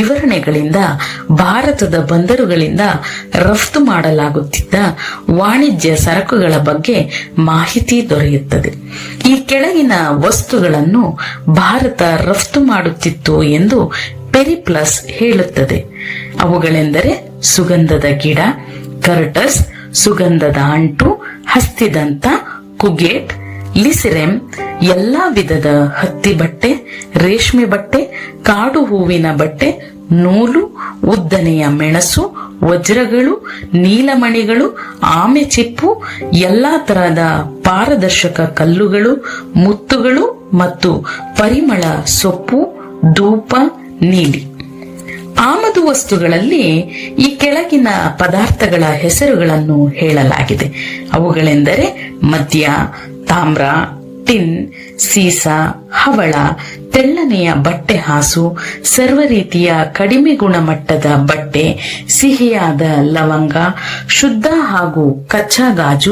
ವಿವರಣೆಗಳಿಂದ ಭಾರತದ ಬಂದರುಗಳಿಂದ ರಫ್ತು ಮಾಡಲಾಗುತ್ತಿದ್ದ ವಾಣಿಜ್ಯ ಸರಕುಗಳ ಬಗ್ಗೆ ಮಾಹಿತಿ ದೊರೆಯುತ್ತದೆ ಈ ಕೆಳಗಿನ ವಸ್ತುಗಳನ್ನು ಭಾರತ ರಫ್ತು ಮಾಡುತ್ತಿತ್ತು ಎಂದು ಪೆರಿಪ್ಲಸ್ ಹೇಳುತ್ತದೆ ಅವುಗಳೆಂದರೆ ಸುಗಂಧದ ಗಿಡ ಕರ್ಟಸ್ ಸುಗಂಧದ ಅಂಟು ಹಸ್ತಿದಂತ ಕುಗೇಟ್ ಲಿಸಿರೆಮ್ ಎಲ್ಲಾ ವಿಧದ ಹತ್ತಿ ಬಟ್ಟೆ ರೇಷ್ಮೆ ಬಟ್ಟೆ ಕಾಡು ಹೂವಿನ ಬಟ್ಟೆ ನೂಲು ಉದ್ದನೆಯ ಮೆಣಸು ವಜ್ರಗಳು ನೀಲಮಣಿಗಳು ಆಮೆ ಚಿಪ್ಪು ಎಲ್ಲಾ ತರಹದ ಪಾರದರ್ಶಕ ಕಲ್ಲುಗಳು ಮುತ್ತುಗಳು ಮತ್ತು ಪರಿಮಳ ಸೊಪ್ಪು ಧೂಪ ನೀಲಿ ಆಮದು ವಸ್ತುಗಳಲ್ಲಿ ಈ ಕೆಳಗಿನ ಪದಾರ್ಥಗಳ ಹೆಸರುಗಳನ್ನು ಹೇಳಲಾಗಿದೆ ಅವುಗಳೆಂದರೆ ಮದ್ಯ ತಾಮ್ರ ಟಿನ್ ಸೀಸ ಹವಳ ತೆಳ್ಳನೆಯ ಬಟ್ಟೆ ಹಾಸು ಸರ್ವ ರೀತಿಯ ಕಡಿಮೆ ಗುಣಮಟ್ಟದ ಬಟ್ಟೆ ಸಿಹಿಯಾದ ಲವಂಗ ಶುದ್ಧ ಹಾಗೂ ಕಚ್ಚಾ ಗಾಜು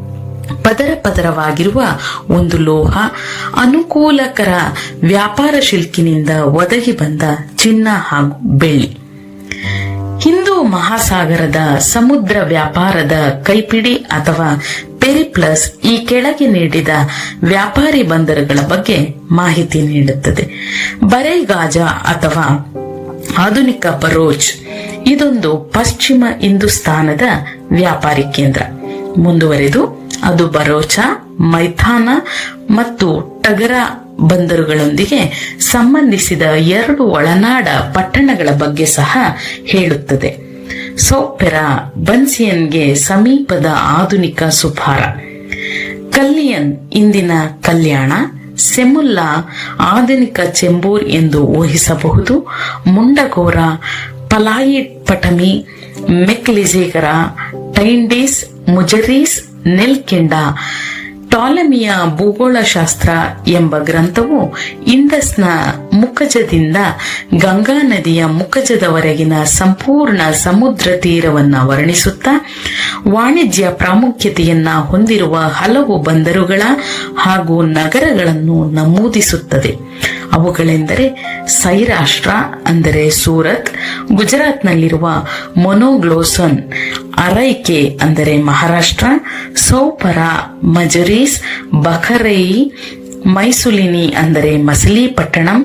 ಪದರ ಪದರವಾಗಿರುವ ಒಂದು ಲೋಹ ಅನುಕೂಲಕರ ವ್ಯಾಪಾರ ಶಿಲ್ಕಿನಿಂದ ಒದಗಿ ಬಂದ ಚಿನ್ನ ಹಾಗೂ ಬೆಳ್ಳಿ ಹಿಂದೂ ಮಹಾಸಾಗರದ ಸಮುದ್ರ ವ್ಯಾಪಾರದ ಕೈಪಿಡಿ ಅಥವಾ ಪೆರಿಪ್ಲಸ್ ಈ ಕೆಳಗೆ ನೀಡಿದ ವ್ಯಾಪಾರಿ ಬಂದರುಗಳ ಬಗ್ಗೆ ಮಾಹಿತಿ ನೀಡುತ್ತದೆ ಬರೇಗಾಜ ಅಥವಾ ಆಧುನಿಕ ಬರೋಜ್ ಇದೊಂದು ಪಶ್ಚಿಮ ಹಿಂದೂಸ್ತಾನದ ವ್ಯಾಪಾರಿ ಕೇಂದ್ರ ಮುಂದುವರೆದು ಅದು ಬರೋಚ ಮೈಥಾನ ಮತ್ತು ಟಗರ ಬಂದರುಗಳೊಂದಿಗೆ ಸಂಬಂಧಿಸಿದ ಎರಡು ಒಳನಾಡ ಪಟ್ಟಣಗಳ ಬಗ್ಗೆ ಸಹ ಹೇಳುತ್ತದೆ ಸೋಪೆರಾ ಬನ್ಸಿಯನ್ಗೆ ಸಮೀಪದ ಆಧುನಿಕ ಸುಫಾರ ಕಲ್ಲಿಯನ್ ಇಂದಿನ ಕಲ್ಯಾಣ ಸೆಮುಲ್ಲಾ ಆಧುನಿಕ ಚೆಂಬೂರ್ ಎಂದು ಊಹಿಸಬಹುದು ಮುಂಡಗೋರ ಪಲಾಯಿಟ್ ಪಟಮಿ ಮೆಕ್ಲಿಜೇಗರ ಟೈಂಡೀಸ್ ಮುಜರೀಸ್ ನೆಲ್ಕೆಂಡ ಟಾಲಮಿಯ ಭೂಗೋಳಶಾಸ್ತ್ರ ಎಂಬ ಗ್ರಂಥವು ಇಂಡಸ್ನ ಮುಖಜದಿಂದ ಗಂಗಾ ನದಿಯ ಮುಖಜದವರೆಗಿನ ಸಂಪೂರ್ಣ ಸಮುದ್ರ ತೀರವನ್ನ ವರ್ಣಿಸುತ್ತಾ ವಾಣಿಜ್ಯ ಪ್ರಾಮುಖ್ಯತೆಯನ್ನ ಹೊಂದಿರುವ ಹಲವು ಬಂದರುಗಳ ಹಾಗೂ ನಗರಗಳನ್ನು ನಮೂದಿಸುತ್ತದೆ ಅವುಗಳೆಂದರೆ ಸೈರಾಷ್ಟ್ರ ಅಂದರೆ ಸೂರತ್ ಗುಜರಾತ್ನಲ್ಲಿರುವ ಮೊನೋಗ್ಲೋಸನ್ ಅರೈಕೆ ಅಂದರೆ ಮಹಾರಾಷ್ಟ್ರ ಸೌಪರ ಮಜರೀಸ್ ಬಖರೈ ಮೈಸುಲಿನಿ ಅಂದರೆ ಮಸಲಿಪಟ್ಟಣಂ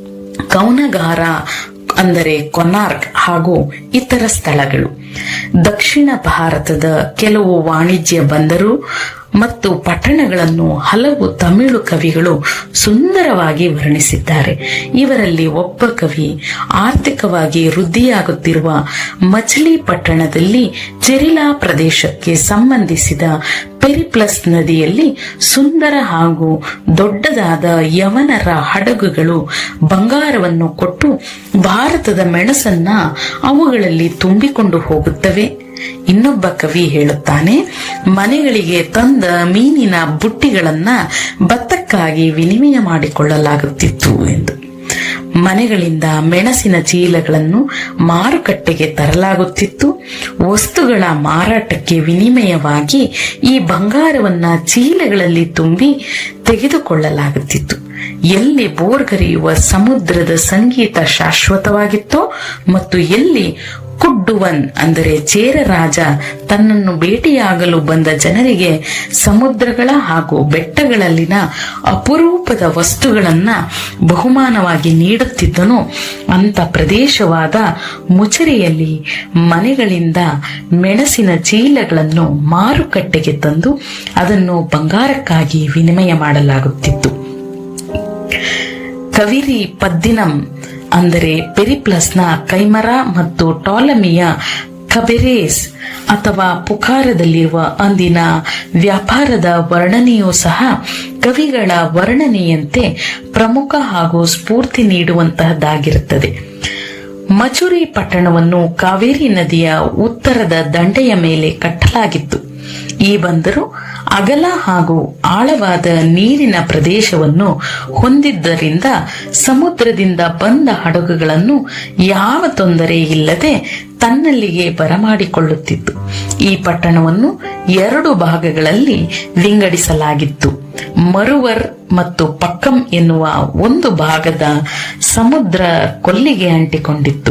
ಕೌನಗಾರ ಅಂದರೆ ಕೊನಾರ್ಕ್ ಹಾಗೂ ಇತರ ಸ್ಥಳಗಳು ದಕ್ಷಿಣ ಭಾರತದ ಕೆಲವು ವಾಣಿಜ್ಯ ಬಂದರು ಮತ್ತು ಪಟ್ಟಣಗಳನ್ನು ಹಲವು ತಮಿಳು ಕವಿಗಳು ಸುಂದರವಾಗಿ ವರ್ಣಿಸಿದ್ದಾರೆ ಇವರಲ್ಲಿ ಒಬ್ಬ ಕವಿ ಆರ್ಥಿಕವಾಗಿ ವೃದ್ಧಿಯಾಗುತ್ತಿರುವ ಮಚಲಿಪಟ್ಟಣದಲ್ಲಿ ಚೆರಿಲಾ ಪ್ರದೇಶಕ್ಕೆ ಸಂಬಂಧಿಸಿದ ಪೆರಿಪ್ಲಸ್ ನದಿಯಲ್ಲಿ ಸುಂದರ ಹಾಗೂ ದೊಡ್ಡದಾದ ಯವನರ ಹಡಗುಗಳು ಬಂಗಾರವನ್ನು ಕೊಟ್ಟು ಭಾರತದ ಮೆಣಸನ್ನ ಅವುಗಳಲ್ಲಿ ತುಂಬಿಕೊಂಡು ಹೋಗುತ್ತವೆ ಇನ್ನೊಬ್ಬ ಕವಿ ಹೇಳುತ್ತಾನೆ ಮನೆಗಳಿಗೆ ತಂದ ಮೀನಿನ ಬುಟ್ಟಿಗಳನ್ನ ಭತ್ತಕ್ಕಾಗಿ ವಿನಿಮಯ ಮಾಡಿಕೊಳ್ಳಲಾಗುತ್ತಿತ್ತು ಎಂದು ಮನೆಗಳಿಂದ ಮೆಣಸಿನ ಚೀಲಗಳನ್ನು ಮಾರುಕಟ್ಟೆಗೆ ತರಲಾಗುತ್ತಿತ್ತು ವಸ್ತುಗಳ ಮಾರಾಟಕ್ಕೆ ವಿನಿಮಯವಾಗಿ ಈ ಬಂಗಾರವನ್ನ ಚೀಲಗಳಲ್ಲಿ ತುಂಬಿ ತೆಗೆದುಕೊಳ್ಳಲಾಗುತ್ತಿತ್ತು ಎಲ್ಲಿ ಬೋರ್ಗರೆಯುವ ಸಮುದ್ರದ ಸಂಗೀತ ಶಾಶ್ವತವಾಗಿತ್ತೋ ಮತ್ತು ಎಲ್ಲಿ ಕುಡ್ಡುವನ್ ಅಂದರೆ ಚೇರ ರಾಜ ತನ್ನನ್ನು ಭೇಟಿಯಾಗಲು ಬಂದ ಜನರಿಗೆ ಸಮುದ್ರಗಳ ಹಾಗೂ ಬೆಟ್ಟಗಳಲ್ಲಿನ ಅಪರೂಪದ ವಸ್ತುಗಳನ್ನ ಬಹುಮಾನವಾಗಿ ನೀಡುತ್ತಿದ್ದನೋ ಅಂತ ಪ್ರದೇಶವಾದ ಮುಚರಿಯಲ್ಲಿ ಮನೆಗಳಿಂದ ಮೆಣಸಿನ ಚೀಲಗಳನ್ನು ಮಾರುಕಟ್ಟೆಗೆ ತಂದು ಅದನ್ನು ಬಂಗಾರಕ್ಕಾಗಿ ವಿನಿಮಯ ಮಾಡಲಾಗುತ್ತಿತ್ತು ಕವಿರಿ ಪದ್ದಿನಂ ಅಂದರೆ ಪೆರಿಪ್ಲಸ್ನ ಕೈಮರ ಮತ್ತು ಟಾಲಮಿಯ ಕಬೆರೇಸ್ ಅಥವಾ ಪುಕಾರದಲ್ಲಿರುವ ಅಂದಿನ ವ್ಯಾಪಾರದ ವರ್ಣನೆಯೂ ಸಹ ಕವಿಗಳ ವರ್ಣನೆಯಂತೆ ಪ್ರಮುಖ ಹಾಗೂ ಸ್ಫೂರ್ತಿ ನೀಡುವಂತಹದ್ದಾಗಿರುತ್ತದೆ ಮಚುರಿ ಪಟ್ಟಣವನ್ನು ಕಾವೇರಿ ನದಿಯ ಉತ್ತರದ ದಂಡೆಯ ಮೇಲೆ ಕಟ್ಟಲಾಗಿತ್ತು ಈ ಬಂದರು ಅಗಲ ಹಾಗೂ ಆಳವಾದ ನೀರಿನ ಪ್ರದೇಶವನ್ನು ಹೊಂದಿದ್ದರಿಂದ ಸಮುದ್ರದಿಂದ ಬಂದ ಹಡಗುಗಳನ್ನು ಯಾವ ತೊಂದರೆ ಇಲ್ಲದೆ ತನ್ನಲ್ಲಿಗೆ ಬರಮಾಡಿಕೊಳ್ಳುತ್ತಿತ್ತು ಈ ಪಟ್ಟಣವನ್ನು ಎರಡು ಭಾಗಗಳಲ್ಲಿ ವಿಂಗಡಿಸಲಾಗಿತ್ತು ಮರುವರ್ ಮತ್ತು ಪಕ್ಕಂ ಎನ್ನುವ ಒಂದು ಭಾಗದ ಸಮುದ್ರ ಕೊಲ್ಲಿಗೆ ಅಂಟಿಕೊಂಡಿತ್ತು